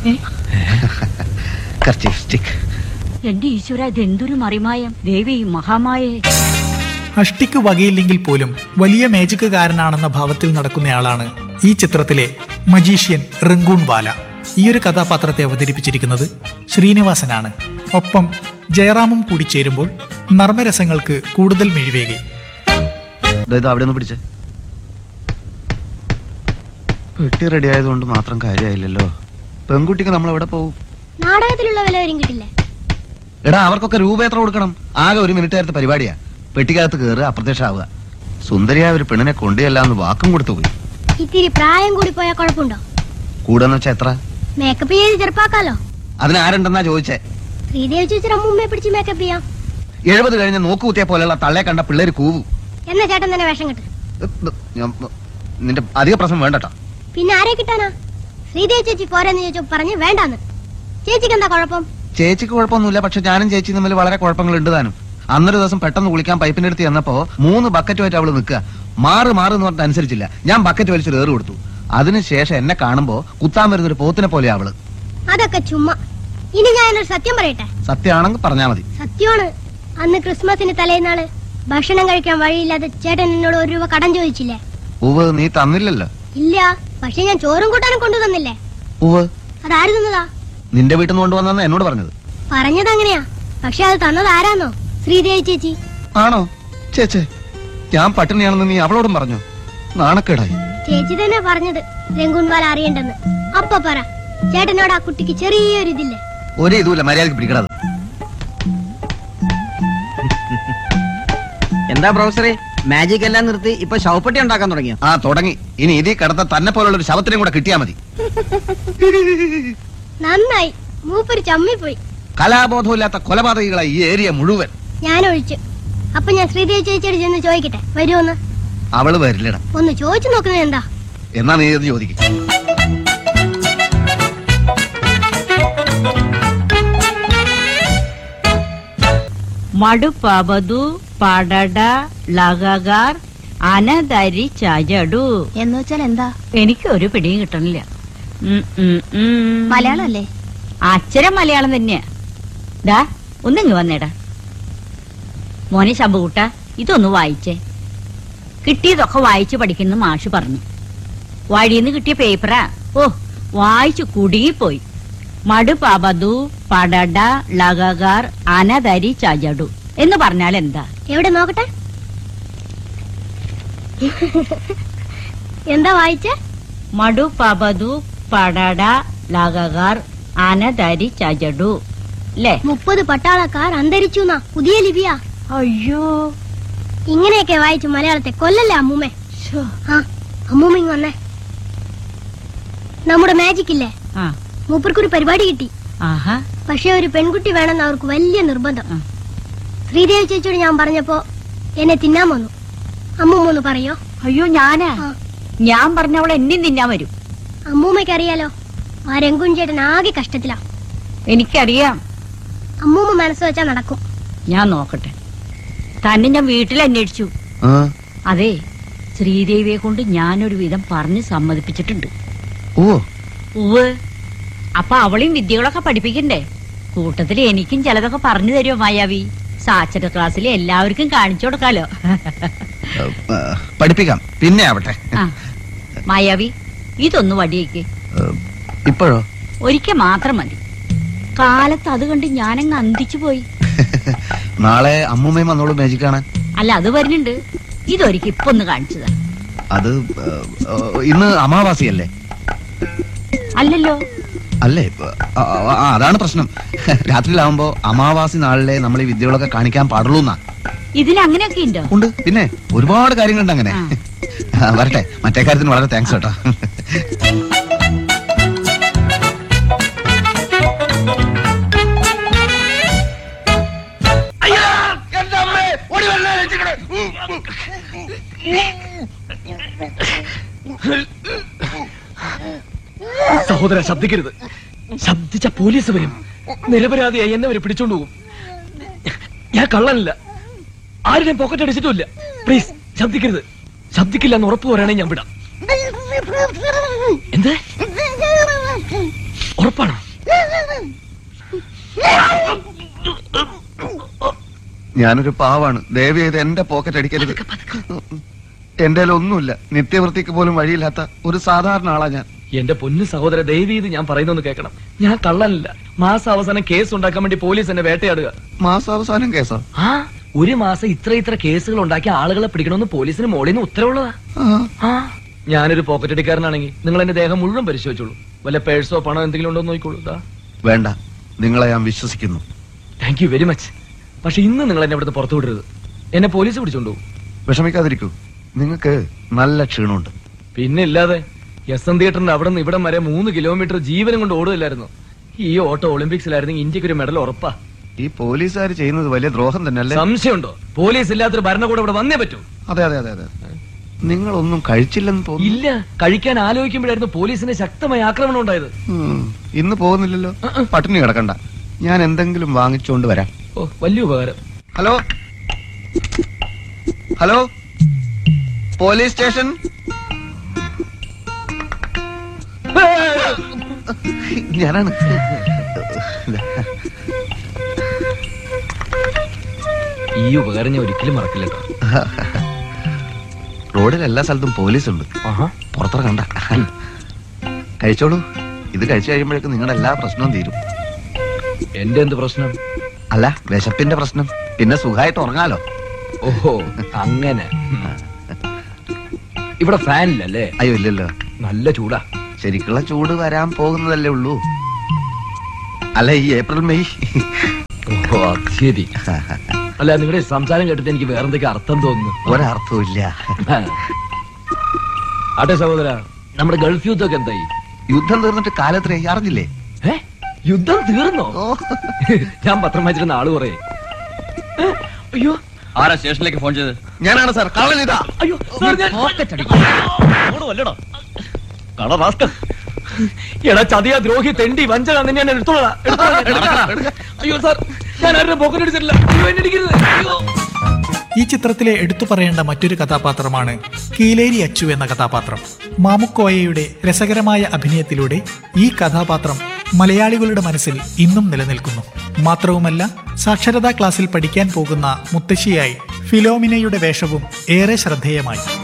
Kerchief stick എന്റെ ഈശ്വര ഇതെന്തൊരു മറിമായം ദേവി മഹാമായേ അഷ്ടിക്ക് വകയില്ലെങ്കിൽ പോലും വലിയ മേജിക്കുകാരനാണെന്ന ഭാവത്തിൽ നടക്കുന്നയാളാണ് ഈ ചിത്രത്തിലെ മജീഷ്യൻ റിങ്കൂൺ വാല ഈ ഒരു കഥാപാത്രത്തെ അവതരിപ്പിച്ചിരിക്കുന്നത് ശ്രീനിവാസനാണ് ഒപ്പം ജയറാമും കൂടി ചേരുമ്പോൾ നർമ്മരസങ്ങൾക്ക് കൂടുതൽ മിഴിവേകി അതായത് അവിടെ ഒന്ന് പിടിച്ചേ പെട്ടി റെഡി ആയതുകൊണ്ട് മാത്രം കാര്യമായില്ലല്ലോ പെൺകുട്ടിക്ക് നമ്മൾ എവിടെ പോകും നാടകത്തിലുള്ള വില വരും കിട്ടില്ലേ എടാ അവർക്കൊക്കെ രൂപ എത്ര കൊടുക്കണം ആകെ ഒരു മിനിറ്റ് നേരത്തെ പരിപാടിയാ പെട്ടിക്കകത്ത് കയറുക അപ്രത്യക്ഷമാവുക സുന്ദരിയായ ഒരു പെണ്ണിനെ കൊണ്ടുചെല്ലാന്ന് വാക്കും കൊടുത്തു പോയി ഇത്തിരി പ്രായം കൂടി പോയാൽ കുഴപ്പമുണ്ടോ കൂടെന്ന് വെച്ചാ എത്ര മേക്കപ്പ് ചെയ്ത് ചെറുപ്പാക്കാലോ അതിന് ആരുണ്ടെന്നാ ചോദിച്ചേ ശ്രീദേവി ചേച്ചി അമ്മൂമ്മയെ പിടിച്ച് മേക്കപ്പ് ചെയ്യാം എഴുപത് കഴിഞ്ഞ് നോക്കുകുത്തിയ പോലെയുള്ള തള്ളയെ കണ്ട പിള്ളേര് കൂവും എന്നാ ചേട്ടൻ തന്നെ വേഷം കെട്ട് ഇത് ഞാൻ- നിന്റെ അധിക പ്രശ്നം വേണ്ടട്ടോ പിന്നെ ആരെ കിട്ടാനാ ശ്രീദേവി ചേച്ചി പോരെന്ന് ചോദിച്ചു പറഞ്ഞ് വേണ്ടാന്ന് ചേച്ചിക്ക് എന്താ കുഴപ്പം ചേച്ചിക്ക് കുഴപ്പമൊന്നുമില്ല പക്ഷെ ഞാനും ചേച്ചി തമ്മിൽ വളരെ കുഴപ്പങ്ങളുണ്ട് താനും അന്നൊരു ദിവസം പെട്ടെന്ന് കുളിക്കാൻ പൈപ്പിന്റെ അടുത്ത് ചെന്നപ്പോ മൂന്ന് ബക്കറ്റുമായിട്ട് അവള് നിൽക്കുക മാറ് മാറ് എന്ന് പറഞ്ഞിട്ട് അനുസരിച്ചില്ല ഞാൻ ബക്കറ്റ് വലിച്ചൊരു ഏറ് കൊടുത്തു അതിനുശേഷം എന്നെ കാണുമ്പോ കുത്താൻ വരുന്ന ഒരു പോത്തിനെ പോലെ അവള് അതൊക്കെ ചുമ്മാ ഇനി ഞാനൊരു സത്യം പറയട്ടെ സത്യമാണെങ്കിൽ പറഞ്ഞാ മതി സത്യമാണ് അന്ന് ക്രിസ്മസിന് തലേന്നാള് ഭക്ഷണം കഴിക്കാൻ വഴിയില്ലാതെ ചേട്ടൻ എന്നോട് ഒരു രൂപ കടം ചോദിച്ചില്ലേ ഉവ് നീ തന്നില്ലല്ലോ ഇല്ല പക്ഷെ ഞാൻ ചോറും കൂട്ടാനും കൊണ്ടു തന്നില്ലേ ഉവ് അതാര് തന്നതാ നിന്റെ വീട്ടിൽ നിന്ന് കൊണ്ടുവന്നെന്ന് എന്നോട് പറഞ്ഞത് പറഞ്ഞത് അങ്ങനെയാ പക്ഷെ അത് തന്നത് ആരാന്നോ ശ്രീദേവി ചേച്ചി ആണോ ചേച്ചേ ഞാൻ പട്ടിണിയാണെന്ന് നീ അവളോടും പറഞ്ഞു നാണക്കേടായി ചേച്ചി തന്നെ പറഞ്ഞത് രംഗുൻവാല അറിയണ്ടെന്ന് അപ്പൊ പറ ചേട്ടനോട് ആ കുട്ടിക്ക് ചെറിയൊരു ഇതില്ലേ ഒരു ഇതുമില്ല മര്യാദക്ക് പിടിക്കണത് എന്താ പ്രൊഫസറെ മാജിക് എല്ലാം നിർത്തി ഇപ്പൊ ശവപ്പെട്ടി ഉണ്ടാക്കാൻ തുടങ്ങിയോ ആ തുടങ്ങി ഇനി ഇതിൽ കിടത്ത തന്നെ പോലുള്ള ഒരു ശവത്തിനെയും കൂടെ കിട്ടിയാ മതി നന്നായി മൂപ്പര് ചമ്മിപ്പോയി കലാബോധമില്ലാത്ത കൊലപാതകികളായി ഈ ഏരിയ മുഴുവൻ ഞാൻ ഒഴിച്ചു അപ്പൊ ഞാൻ ശ്രീദേവി ചേച്ചിയോട് ചെന്ന് ചോദിക്കട്ടെ വരുമോന്ന് അവള് വരില്ലട ഒന്ന് ചോദിച്ചു നോക്കുന്നത് എന്താ എന്നാ നീ ഇത് ചോദിക്കും മടുപ്പവതു പടട ലഗകാർ അനതരി ചജടു എന്ന് വെച്ചാൽ എന്താ എനിക്ക് ഒരു പിടിയും കിട്ടണില്ല ഉം, ഉം, ഉം. മലയാളം അല്ലേ അച്ഛരം മലയാളം തന്നെയാ ദാ ഒന്നിങ്ങ് വന്നേടാ മോനെ ശമ്പുകൂട്ട ഇതൊന്ന് വായിച്ചേ കിട്ടിയതൊക്കെ വായിച്ചു പഠിക്കുന്ന മാഷ് പറഞ്ഞു വഴിന്ന് കിട്ടിയ പേപ്പറാ ഓ വായിച്ചു കുടുങ്ങിപ്പോയി മടു പബതു പടട ലഗകാർ അനതരി ചജടു എന്ന് പറഞ്ഞാൽ എന്താ എവിടെ നോക്കട്ടെ എന്താ വായിച്ചേ മടു പബതു പടട ലഗകാർ അനതരി ചജടു അല്ലേ മുപ്പത് പട്ടാളക്കാർ അന്തരിച്ചു എന്നാ പുതിയ ലിപിയാ അയ്യോ ഇങ്ങനെയൊക്കെ വായിച്ചു മലയാളത്തെ കൊല്ലല്ലേ അമ്മൂമ്മേ ആ അമ്മൂമ്മ ഇങ്ങ് വന്നേ നമ്മുടെ മാജിക് ഇല്ലേ ആ മൂപ്പർക്കൊരു പരിപാടി കിട്ടി ആഹാ പക്ഷെ ഒരു പെൺകുട്ടി വേണമെന്ന് അവർക്ക് വലിയ നിർബന്ധം ആ. ശ്രീദേവി ചേച്ചിയോട് ഞാൻ പറഞ്ഞപ്പോ എന്നെ തിന്നാൻ വന്നു അമ്മൂമ്മ ഒന്ന് പറയോ അയ്യോ ഞാനാ ആ. ഞാൻ പറഞ്ഞവളെ എന്നെയും തിന്നാൻ വരും അമ്മൂമ്മയ്ക്ക് അറിയാലോ ആ രംഗുൻ ചേട്ടൻ ആകെ കഷ്ടത്തിലാ എനിക്കറിയാം അമ്മൂമ്മ മനസ്സ് വെച്ചാ നടക്കും ഞാൻ നോക്കട്ടെ തന്നെ ഞാൻ വീട്ടിൽ അന്വേഷിച്ചു ആ, അതെ ശ്രീദേവിയെ കൊണ്ട് ഞാനൊരു വിധം പറഞ്ഞ് സമ്മതിപ്പിച്ചിട്ടുണ്ട് ഓ ഉവ് അപ്പൊ അവളെയും വിദ്യകളൊക്കെ പഠിപ്പിക്കണ്ടേ കൂട്ടത്തിൽ എനിക്കും ചിലതൊക്കെ പറഞ്ഞു തരുമോ മായാവി സാക്ഷര ക്ലാസ്സിൽ എല്ലാവർക്കും കാണിച്ചു കൊടുക്കാലോ ആ, പഠിപ്പിക്കാം പിന്നെ ആവട്ടെ ആ മായാവി ഇതൊന്ന് വടിയേക്ക് ആ, ഇപ്പോഴോ ഒരിക്കൽ മാത്രം മതി കാലത്ത് അത് കണ്ട് ഞാനങ്ങ് അന്തിച്ചു പോയി നാളെ അമ്മൂമ്മയും വന്നോളൂ മാജിക് കാണാൻ അല്ല അത് വരുന്നുണ്ട് ഇതൊരിക്കൽ ഇപ്പൊ ഒന്ന് കാണിച്ചതാ അത് ആ, ആ, ഇന്ന് അമാവാസിയല്ലേ അല്ലല്ലോ അല്ലേ ആ, ആ, ആ, അതാണ് പ്രശ്നം രാത്രിയിലാവുമ്പോ അമാവാസി നാളിലെ നമ്മൾ ഈ വിദ്യകളൊക്കെ കാണിക്കാൻ പാടുള്ളൂ എന്നാ ഇതിന് അങ്ങനെയൊക്കെ ഉണ്ടോ ഉണ്ട് പിന്നെ ഒരുപാട് കാര്യങ്ങളുണ്ട് അങ്ങനെ ആ. ആ, വരട്ടെ മറ്റേ കാര്യത്തിന് വളരെ താങ്ക്സ് കേട്ടോ സഹോദര ശബ്ദിക്കരുത് ശബ്ദിച്ച പോലീസ് വരും നിരപരാധിയായി എന്നെ വരെ പിടിച്ചോണ്ട് പോകും ഞാൻ കള്ളനല്ല ആരുടെയും പോക്കറ്റ് അടിച്ചിട്ടുമില്ല പ്ലീസ് ശബ്ദിക്കരുത് ശബ്ദിക്കില്ല എന്ന് ഉറപ്പ് പറയുകയാണെങ്കിൽ ഞാൻ വിടാം എന്ത് ഉറപ്പ് ഉറപ്പാണോ ഞാനൊരു പാവാണ് ദയവ് ചെയ്ത് എന്റെ പോക്കറ്റ് അടിക്കരുത് എന്റെ ഒന്നുമില്ല നിത്യവൃത്തിക്ക് പോലും വഴിയില്ലാത്ത ഒരു സാധാരണ ആളാ ഞാൻ എന്റെ പൊന്നു സഹോദര ദയവ് ചെയ്ത് ഞാൻ പറയുന്നൊന്ന് കേൾക്കണം ഞാൻ കള്ളനല്ല മാസം അവസാനം കേസ് ഉണ്ടാക്കാൻ വേണ്ടി പോലീസ് എന്നെ വേട്ടയാടുക മാസാവസാനം കേസാ ആ ഒരു മാസം ഇത്ര ഇത്ര കേസുകൾ ഉണ്ടാക്കി ആളുകളെ പിടിക്കണമെന്ന് പോലീസിന് മോളിൽ നിന്ന് ഉത്തരവുള്ളതാ ആ, ആ ഞാനൊരു പോക്കറ്റ് അടിക്കാരനാണെങ്കിൽ നിങ്ങൾ എന്റെ ദേഹം മുഴുവൻ പരിശോധിച്ചോളൂ വല്ല പേഴ്സോ പണോ എന്തെങ്കിലും ഉണ്ടോ എന്ന് നോക്കിക്കോളൂ ഇതാ വേണ്ട നിങ്ങളെ ഞാൻ വിശ്വസിക്കുന്നു താങ്ക് യു വെരി മച്ച് പക്ഷെ ഇന്ന് നിങ്ങൾ എന്നെ ഇവിടുന്ന് പുറത്തു വിടരുത് എന്നെ പോലീസ് പിടിച്ചോണ്ടു വിഷമിക്കാതിരിക്കൂ നിങ്ങൾക്ക് നല്ല ക്ഷീണമുണ്ട് പിന്നെ ഇല്ലാതെ എസ് എൻ തിയേറ്ററിന്റെ അവിടെ നിന്ന് ഇവിടം വരെ മൂന്ന് കിലോമീറ്റർ ജീവനും കൊണ്ട് ഓടുകയില്ലായിരുന്നു ഈ ഓട്ടോ ഒളിമ്പിക്സിലായിരുന്നെങ്കിൽ ഇന്ത്യക്ക് ഒരു മെഡൽ ഉറപ്പാ ഈ പോലീസുകാർ ചെയ്യുന്നത് വലിയ ദ്രോഹം തന്നെ അല്ലേ സംശയമുണ്ടോ പോലീസ് ഇല്ലാത്തൊരു ഭരണകൂടം ഇവിടെ വന്നേ പറ്റൂ അതെ അതെ അതെ അതെ നിങ്ങളൊന്നും കഴിച്ചില്ലെന്ന് തോന്നുന്നു ഇല്ല കഴിക്കാൻ ആലോചിക്കുമ്പോഴായിരുന്നു പോലീസിന് ശക്തമായ ആക്രമണം ഉണ്ടായത് ഉം, ഇന്ന് പോകുന്നില്ലല്ലോ പട്ടിണി കിടക്കണ്ട ഞാൻ എന്തെങ്കിലും വാങ്ങിച്ചുകൊണ്ട് വരാം ഓ വലിയ ഉപകാരം ഹലോ ഹലോ പോലീസ് സ്റ്റേഷൻ ഞാനാണ് ഈ ഉപകാരം ഞാൻ ഒരിക്കലും മറക്കില്ല കേട്ടോ റോഡിൽ എല്ലാ സ്ഥലത്തും പോലീസ് ഉണ്ട് ആഹാ. പുറത്തിറങ്ങണ്ട കഴിച്ചോളൂ ഇത് കഴിച്ചു കഴിയുമ്പോഴേക്കും നിങ്ങളുടെ എല്ലാ പ്രശ്നവും തീരും എന്റെ എന്ത് പ്രശ്നം അല്ല വിശപ്പിന്റെ പ്രശ്നം പിന്നെ സുഖമായിട്ട് ഉറങ്ങാലോ ഓഹോ അങ്ങനെ ഇവിടെ ഫാൻ ഇല്ലല്ലേ അയ്യോ ഇല്ലല്ലോ നല്ല ചൂടാ ശരിക്കുള്ള ചൂട് വരാൻ പോകുന്നതല്ലേ ഉള്ളൂ അല്ല ഈ ഏപ്രിൽ മെയ് ഓഹോ അത് ശരി അല്ല നിങ്ങളുടെ സംസാരം കേട്ടിട്ട് എനിക്ക് വേറെന്തൊക്കെ അർത്ഥം തോന്നുന്നു ഒരർത്ഥവും ഇല്ല ആട്ടെ സഹോദര നമ്മുടെ ഗൾഫ് യുദ്ധമൊക്കെ എന്തായി യുദ്ധം തീർന്നിട്ട് കാലത്രേ അറിഞ്ഞില്ലേ ഏ യുദ്ധം തീർന്നോ ഓ ഞാൻ പത്രം വായിച്ചിരുന്ന ആള് പറയേ ഏ? അയ്യോ ആരാ സ്റ്റേഷനിലേക്ക് ഫോൺ ചെയ്ത് ഞാനാണ് സാർ കള്ളൻ ഇതാ അയ്യോ സാർ ഞാൻ അല്ലടാ കള റാസ്കൽ എടാ ചതിയ ദ്രോഹി തെണ്ടി വഞ്ചക നിന്നെ ഞാൻ എടുത്തോളാം എടുത്തോളാം, എടുത്തോളാം. അയ്യോ സാർ ഞാൻ ആരുടെ പോക്കറ്റ് അടിച്ചിട്ടില്ല അയ്യോ എന്നെ അടിക്കരുത് അയ്യോ ഈ ചിത്രത്തിലെ എടുത്തു പറയേണ്ട മറ്റൊരു കഥാപാത്രമാണ് കീലേരി അച്ചു എന്ന കഥാപാത്രം മാമുക്കോയയുടെ രസകരമായ അഭിനയത്തിലൂടെ ഈ കഥാപാത്രം മലയാളികളുടെ മനസ്സിൽ ഇന്നും നിലനിൽക്കുന്നു മാത്രവുമല്ല സാക്ഷരതാ ക്ലാസ്സിൽ പഠിക്കാൻ പോകുന്ന മുത്തശ്ശിയായി ഫിലോമിനയുടെ വേഷവും ഏറെ ശ്രദ്ധേയമായി